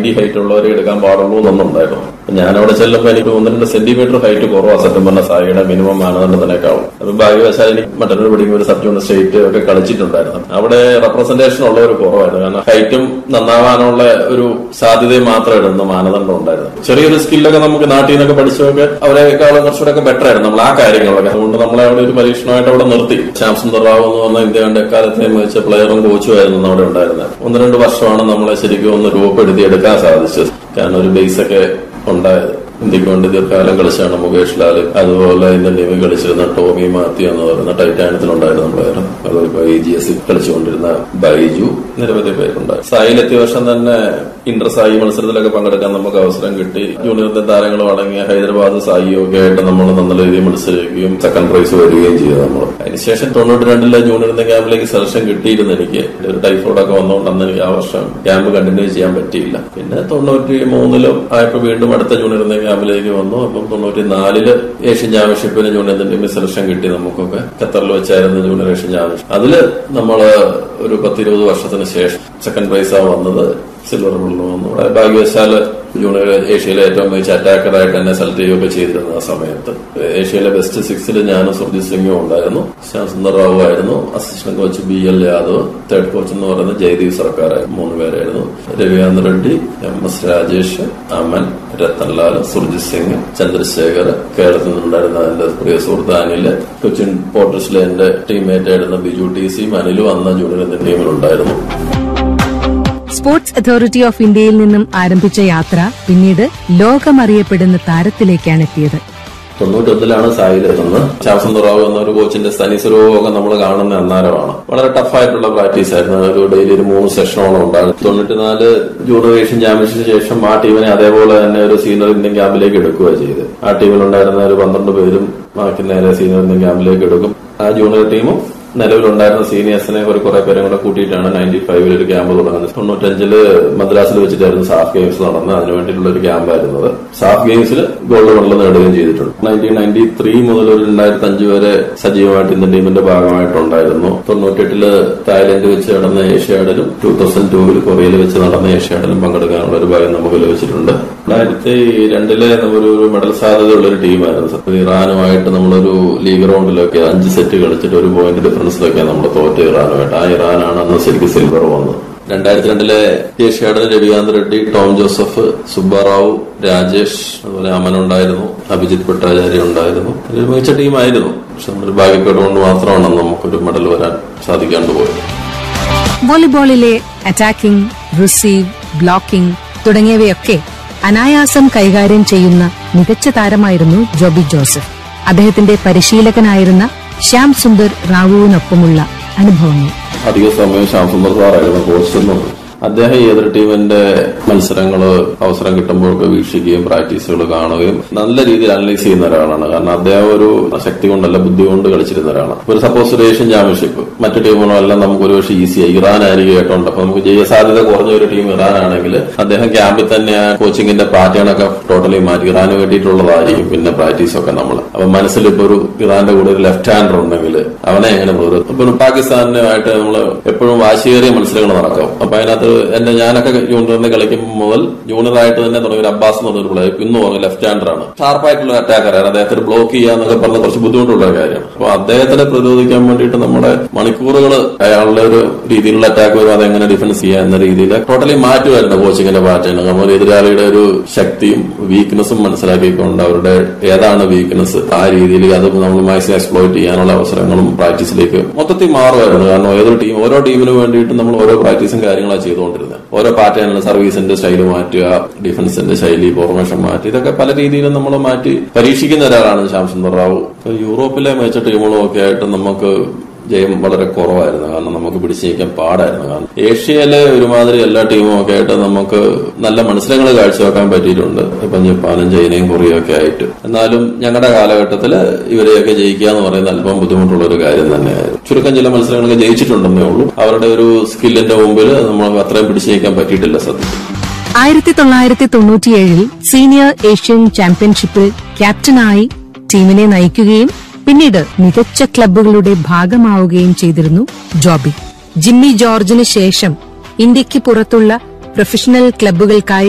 ninety height ഉള്ളവരെ എടുക്കാൻ പാടുള്ളൂ എന്നൊന്നുണ്ടായിരുന്നു ഞാൻ അവിടെ ചെല്ലുമ്പോൾ എനിക്ക് ഒന്ന് രണ്ട് സെന്റിമീറ്റർ ഹൈറ്റ് കുറവാ സത്യം പറഞ്ഞ സായിയുടെ മിനിമം മാനദണ്ഡത്തിനേക്കാളും അപ്പൊ ഭാഗ്യവശാൽ എനിക്ക് മറ്റൊരു പഠിക്കുമ്പോൾ ഒരു സബ് ജൂണിയർ സ്റ്റേറ്റ് ഒക്കെ കളിച്ചിട്ടുണ്ടായിരുന്നു അവിടെ റെപ്രസെന്റേഷൻ ഉള്ള ഒരു കുറവായിരുന്നു കാരണം ഹൈറ്റും നന്നാവാനുള്ള ഒരു സാധ്യതയും മാത്രം ഇടുന്ന മാനദണ്ഡം ഉണ്ടായിരുന്നു ചെറിയൊരു സ്കില്ലൊക്കെ നമുക്ക് നാട്ടിൽ നിന്നൊക്കെ പഠിച്ചതൊക്കെ അവരെക്കാളും കുറച്ചുകൂടെ ഒക്കെ ബെറ്റർ ആയിരുന്നു നമ്മൾ ആ കാര്യങ്ങളൊക്കെ അതുകൊണ്ട് നമ്മളെ അവിടെ ഒരു പരീക്ഷണമായിട്ട് അവിടെ നിർത്തി ശ്യാം സുന്ദർ റാവു എന്ന് പറഞ്ഞ ഇന്ത്യയുടെ എക്കാലത്തെ മികച്ച പ്ലെയറും കോച്ചും ആയിരുന്നു അവിടെ ഉണ്ടായിരുന്നത് ഒന്ന് രണ്ട് വർഷമാണ് നമ്മളെ ശരിക്കും ഒന്ന് രൂപപ്പെടുത്തി എടുക്കാൻ സാധിച്ചത് കാരണം ഒരു ബേസ് ഒക്കെ ഉണ്ടായത് ഇന്ത്യക്ക് വേണ്ടി ദീർഘകാലം കളിച്ചാണ് മുകേഷ് ലാൽ അതുപോലെ ഇന്ത്യൻ ടീമിൽ കളിച്ചിരുന്ന ടോമി മാത്യു എന്ന് പറയുന്ന ടൈറ്റാനത്തിലുണ്ടായിരുന്ന പ്ലെയർ അതുപോലെ ഇപ്പൊ ഇ ജി എസ് കളിച്ചുകൊണ്ടിരുന്ന ബൈജു നിരവധി പേരുണ്ടായി സായിലെത്തിയ വർഷം തന്നെ ഇന്റർ സായി മത്സരത്തിലൊക്കെ പങ്കെടുക്കാൻ നമുക്ക് അവസരം കിട്ടി ജൂനിയർ താരങ്ങളും അടങ്ങിയ ഹൈദരാബാദ് സായിയും ഒക്കെ ആയിട്ട് നമ്മൾ നല്ല രീതിയിൽ മത്സരിക്കുകയും സെക്കൻഡ് പ്രൈസ് വരികയും ചെയ്തു നമ്മൾ അതിനുശേഷം തൊണ്ണൂറ്റി രണ്ടിലെ ജൂനിയറിന്റെ ക്യാമ്പിലേക്ക് സെലക്ഷൻ കിട്ടിയിരുന്നു എനിക്ക് ഒരു ടൈഫോയിഡൊക്കെ വന്നുകൊണ്ട് അന്ന് എനിക്ക് ആ വർഷം ക്യാമ്പ് കണ്ടിന്യൂ ചെയ്യാൻ പറ്റിയില്ല പിന്നെ തൊണ്ണൂറ്റി മൂന്നിലും ആയപ്പോൾ വീണ്ടും അടുത്ത ജൂനിയറിന്റെ ക്യാമ്പിലേക്ക് വന്നു അപ്പം തൊണ്ണൂറ്റി നാലില് ഏഷ്യൻ ചാമ്പ്യൻഷിപ്പിന് ജൂനിയർ ടീമിൽ സെലക്ഷൻ കിട്ടി നമുക്കൊക്കെ ഖത്തറിൽ വെച്ചായിരുന്നു ജൂനിയർ ഏഷ്യൻ ചാമ്പ്യൻഷിപ്പ് അതില് നമ്മള് ഒരു പത്തിരുപത് വർഷത്തിന് ശേഷം സെക്കൻഡ് പ്രൈസാണ് വന്നത് സിൽവർ മെഡൽ വന്നു അവിടെ ഭാഗ്യവശാല് ജൂനിയർ ഏഷ്യയിലെ ഏറ്റവും മികച്ച അറ്റാക്കറായിട്ട് തന്നെ സെലക്ട് ചെയ്യുകയൊക്കെ ചെയ്തിരുന്നു ആ സമയത്ത് ഏഷ്യയിലെ ബെസ്റ്റ് സിക്സിൽ ഞാനും സുർജിത് സിംഗും ഉണ്ടായിരുന്നു ശ്യാം സുന്ദർ റാവു ആയിരുന്നു assistant coach B L Yadav third coach എന്ന് പറയുന്നത് ജയദീപ് സർക്കാരായിരുന്നു മൂന്ന് പേരായിരുന്നു രവികാന്ത് റെഡ്ഡി എം എസ് രാജേഷ് അമൻ രത്തൻലാൽ സുർജിത് സിംഗ് ചന്ദ്രശേഖർ കേരളത്തിൽ നിന്നുണ്ടായിരുന്ന എന്റെ പ്രിയ സുഹൃത്ത് അനില് കൊച്ചിൻ പോർട്ടസിലെ എന്റെ ടീംമേറ്റ് ആയിരുന്ന ബിജു ടി സിയും അനിലും അന്ന് ജൂനിയർ ഇന്ത്യൻ ടീമിലുണ്ടായിരുന്നു സ്പോർട്സ് അതോറിറ്റി ഓഫ് ഇന്ത്യയിൽ നിന്നും ആരംഭിച്ച യാത്ര പിന്നീട് ലോകമറിയപ്പെടുന്ന താരത്തിലേക്കാണ് എത്തിയത് തൊണ്ണൂറ്റൊന്നിലാണ് സായിൽ എത്തുന്നത് ശ്യാമസുന്ദർ റാവു എന്ന ഒരു കോച്ചിന്റെ സ്ഥനിസ്വരൂപമൊക്കെ നമ്മൾ കാണുന്ന അന്നേരമാണ് വളരെ ടഫായിട്ടുള്ള പ്രാക്ടീസ് ആയിരുന്നു ഒരു ഡെയിലി ഒരു മൂന്ന് സെഷനോളം ഉണ്ടായിരുന്നു തൊണ്ണൂറ്റിനാല് ജൂനിയർ ഏഷ്യൻ ചാമ്പ്യൻഷിപ്പിന് ശേഷം ആ ടീമിനെ അതേപോലെ തന്നെ ഒരു സീനിയർ ഇന്ത്യൻ ക്യാമ്പിലേക്ക് എടുക്കുകയാണ് ചെയ്ത് ആ ടീമിലുണ്ടായിരുന്ന ഒരു പന്ത്രണ്ട് പേരും ബാക്കി നേരെ സീനിയർ ഇന്ത്യൻ ക്യാമ്പിലേക്ക് എടുക്കും ആ ജൂനിയർ ടീമും നിലവിലുണ്ടായിരുന്ന സീനിയേഴ്സിനെ ഒരു കുറെ പേരും കൂടെ കൂട്ടിയിട്ടാണ് നയൻറ്റി ഫൈവിൽ ഒരു ക്യാമ്പ് തുടങ്ങുന്നത് തൊണ്ണൂറ്റഞ്ചില് മദ്രാസിൽ വെച്ചിട്ടായിരുന്നു സാഫ് ഗെയിംസ് നടന്നത് അതിനു വേണ്ടിയിട്ടുള്ള ഒരു ക്യാമ്പായിരുന്നത് സാഫ് ഗെയിംസിൽ ഗോൾഡ് മെഡൽ നേടുകയും ചെയ്തിട്ടുണ്ട് നയൻറ്റീൻ നയൻറ്റി ത്രീ മുതൽ ഒരു രണ്ടായിരത്തി അഞ്ച് വരെ സജീവമായിട്ട് ഇന്ത്യൻ ടീമിന്റെ ഭാഗമായിട്ടുണ്ടായിരുന്നു തൊണ്ണൂറ്റെട്ടില് തായ്ലൻഡ് വെച്ച് നടന്ന ഏഷ്യാഡിലും ടൂ തൗസൻഡ് ടൂവിൽ കൊറിയയിൽ വെച്ച് നടന്ന ഏഷ്യാഡിലും പങ്കെടുക്കാനുള്ള ഒരു ഭാഗ്യം നമുക്ക് ലഭിച്ചിട്ടുണ്ട് രണ്ടായിരത്തി രണ്ടിലെ നമ്മളൊരു ഒരു മെഡൽ സാധ്യതയുള്ള ഒരു ടീമായിരുന്നു ഇറാനുമായിട്ട് നമ്മളൊരു ലീഗ് റൗണ്ടിലൊക്കെ അഞ്ച് സെറ്റ് കളിച്ചിട്ട് ഒരു പോയിന്റ് ഡിഫറൻസിലൊക്കെ നമ്മൾ തോറ്റ ഇറാനുമായിട്ട് ആ ഇറാനാണ് അന്ന് ശരിക്കും സിൽവർ വന്നത് രണ്ടായിരത്തി രണ്ടിലെ ഏഷ്യാഡിൽ രവികാന്ത് റെഡ്ഡി ടോം ജോസഫ് സുബ്ബറാവു രാജേഷ് അതുപോലെ അമൻ ഉണ്ടായിരുന്നു അഭിജിത് ഭട്ടാചാര്യ ഉണ്ടായിരുന്നു ഒരു മികച്ച ടീമായിരുന്നു പക്ഷെ നമ്മുടെ ഭാഗ്യക്കേട് കൊണ്ട് മാത്രമാണ് നമുക്കൊരു മെഡൽ വരാൻ സാധിക്കാണ്ട് പോയത് വോളിബോളിലെ അറ്റാക്കിംഗ് റിസീവ് ബ്ലോക്കിംഗ് തുടങ്ങിയവയൊക്കെ അനായാസം കൈകാര്യം ചെയ്യുന്ന മികച്ച താരമായിരുന്നു ജോബി ജോസഫ് അദ്ദേഹത്തിന്റെ പരിശീലകനായിരുന്ന ശ്യാം സുന്ദർ റാവുവിനൊപ്പമുള്ള അനുഭവങ്ങൾ അധിക സമയം ശ്യാംസുന്ദർ സാറായിരുന്നു കോച്ച് എന്നുള്ളത് അദ്ദേഹം ഏതൊരു ടീമിന്റെ മത്സരങ്ങൾ അവസരം കിട്ടുമ്പോഴൊക്കെ വീക്ഷിക്കുകയും പ്രാക്ടീസുകൾ കാണുകയും നല്ല രീതിയിൽ അനലൈസ് ചെയ്യുന്ന ഒരാളാണ് കാരണം അദ്ദേഹം ഒരു ശക്തി കൊണ്ടല്ല ബുദ്ധി കൊണ്ട് കളിച്ചിരുന്ന ഒരാളാണ് ഒരു സപ്പോസ് ഒരു ഏഷ്യൻ ചാമ്പ്യൻഷിപ്പ് മറ്റു ടീമുകളെല്ലാം നമുക്ക് ഒരു പക്ഷേ ഈസിയായി ഇറാൻ ആയിരിക്കും കേട്ടോണ്ട് അപ്പൊ നമുക്ക് ജയ സാധ്യത കുറഞ്ഞ ഒരു ടീം ഇറാൻ ആണെങ്കിൽ അദ്ദേഹം ക്യാമ്പിൽ തന്നെ ആ കോച്ചിങ്ങിന്റെ പാറ്റേൺ ഒക്കെ ടോട്ടലി മാറ്റി ഇറാന് വേണ്ടിയിട്ടുള്ളതായിരിക്കും പിന്നെ പ്രാക്ടീസ് ഒക്കെ നമ്മൾ അപ്പൊ മനസ്സിൽ ഇപ്പൊ ഒരു ഇറാന്റെ കൂടെ ഒരു ലെഫ്റ്റ് ഹാൻഡർ ഉണ്ടെങ്കിൽ അവനെ എങ്ങനെ പ്രതിരോധം ഇപ്പൊ പാകിസ്ഥാനുമായിട്ട് നമ്മൾ എപ്പോഴും വാശിയേറിയ മത്സരങ്ങൾ നടക്കും അപ്പൊ അതിനകത്ത് എന്റെ ഞാനൊക്കെ ജൂനിയറിന് കളിക്കുമ്പോൾ മുതൽ ജൂനിയറായിട്ട് തന്നെ തുടങ്ങിയ ഒരു അബ്ബാസ് എന്ന് പറഞ്ഞൊരു പ്ലെയർ ഇന്ന് പറഞ്ഞ ലെഫ്റ്റ് ഹാൻഡറാണ് ഷാർപ്പായിട്ടുള്ള അറ്റാക്കറാണ് അദ്ദേഹത്തിന് ബ്ലോക്ക് ചെയ്യാന്നൊക്കെ പറഞ്ഞ കുറച്ച് ബുദ്ധിമുട്ടുള്ള ഒരു കാര്യമാണ് അപ്പൊ അദ്ദേഹത്തിനെ പ്രതിരോധിക്കാൻ വേണ്ടിയിട്ട് നമ്മുടെ മണിക്കൂറുകൾ അയാളുടെ ഒരു രീതിയിലുള്ള അറ്റാക്ക് വരും അതെങ്ങനെ ഡിഫൻസ് ചെയ്യാൻ എന്ന രീതിയിൽ ടോട്ടലി മാറ്റുമായിരുന്നു കോച്ചിങ്ങിന്റെ പാറ്റേൺ നമ്മൾ എതിരാളിയുടെ ഒരു ശക്തിയും വീക്ക്നെസ്സും മനസ്സിലാക്കിക്കൊണ്ട് അവരുടെ ഏതാണ് വീക്ക്നെസ് ആ രീതിയിൽ അത് നമ്മൾ മാക്സിമം എക്സ്പ്ലോയിറ്റ് ചെയ്യാനുള്ള അവസരങ്ങളും പ്രാക്ടീസിലേക്ക് മൊത്തത്തിൽ മാറുമായിരുന്നു കാരണം ഏതൊരു ടീം ഓരോ ടീമിന് വേണ്ടിയിട്ട് നമ്മൾ ഓരോ പ്രാക്ടീസും കാര്യങ്ങളാണ് ചെയ്തുകൊണ്ടിരുന്നത് ഓരോ പാറ്റേണിലും സർവീസിന്റെ സ്റ്റൈൽ മാറ്റുക ഡിഫൻസിന്റെ ശൈലി ഫോർമേഷൻ മാറ്റി ഇതൊക്കെ പല രീതിയിലും നമ്മൾ മാറ്റി പരീക്ഷിക്കുന്ന ഒരാളാണ് ശ്യാംസുന്ദർ റാവു ഇപ്പൊ യൂറോപ്പിലെ മികച്ച ടീമുകളും ഒക്കെ ആയിട്ട് നമുക്ക് ജയം വളരെ കുറവായിരുന്നു കാരണം നമുക്ക് പിടിച്ചു നീക്കാൻ പാടായിരുന്നു കാരണം ഏഷ്യയിലെ ഒരുമാതിരി എല്ലാ ടീമും ഒക്കെ ആയിട്ട് നമുക്ക് നല്ല മത്സരങ്ങൾ കാഴ്ചവെക്കാൻ പറ്റിയിട്ടുണ്ട് ഇപ്പം ജപ്പാനും ചൈനയും കൊറിയയും ഒക്കെ ആയിട്ട് എന്നാലും ഞങ്ങളുടെ കാലഘട്ടത്തിൽ ഇവരെയൊക്കെ ജയിക്കുക എന്ന് പറയുന്നത് അല്പം ബുദ്ധിമുട്ടുള്ള ഒരു കാര്യം തന്നെയായിരുന്നു ചുരുക്കം ചില മത്സരങ്ങളൊക്കെ ജയിച്ചിട്ടുണ്ടെന്നേ ഉള്ളൂ അവരുടെ ഒരു സ്കില്ലിന്റെ മുമ്പിൽ നമ്മൾ അത്രയും പിടിച്ചു നീക്കാൻ പറ്റിയിട്ടില്ല സത്യത്തിൽ ആയിരത്തി തൊള്ളായിരത്തി തൊണ്ണൂറ്റിയേഴിൽ സീനിയർ ഏഷ്യൻ ചാമ്പ്യൻഷിപ്പിൽ ക്യാപ്റ്റനായി ടീമിനെ നയിക്കുകയും പിന്നീട് മികച്ച ക്ലബ്ബുകളുടെ ഭാഗമാവുകയും ചെയ്തിരുന്നു ജോബി ജിമ്മി ജോർജിന് ശേഷം ഇന്ത്യക്ക് പുറത്തുള്ള പ്രൊഫഷണൽ ക്ലബ്ബുകൾക്കായി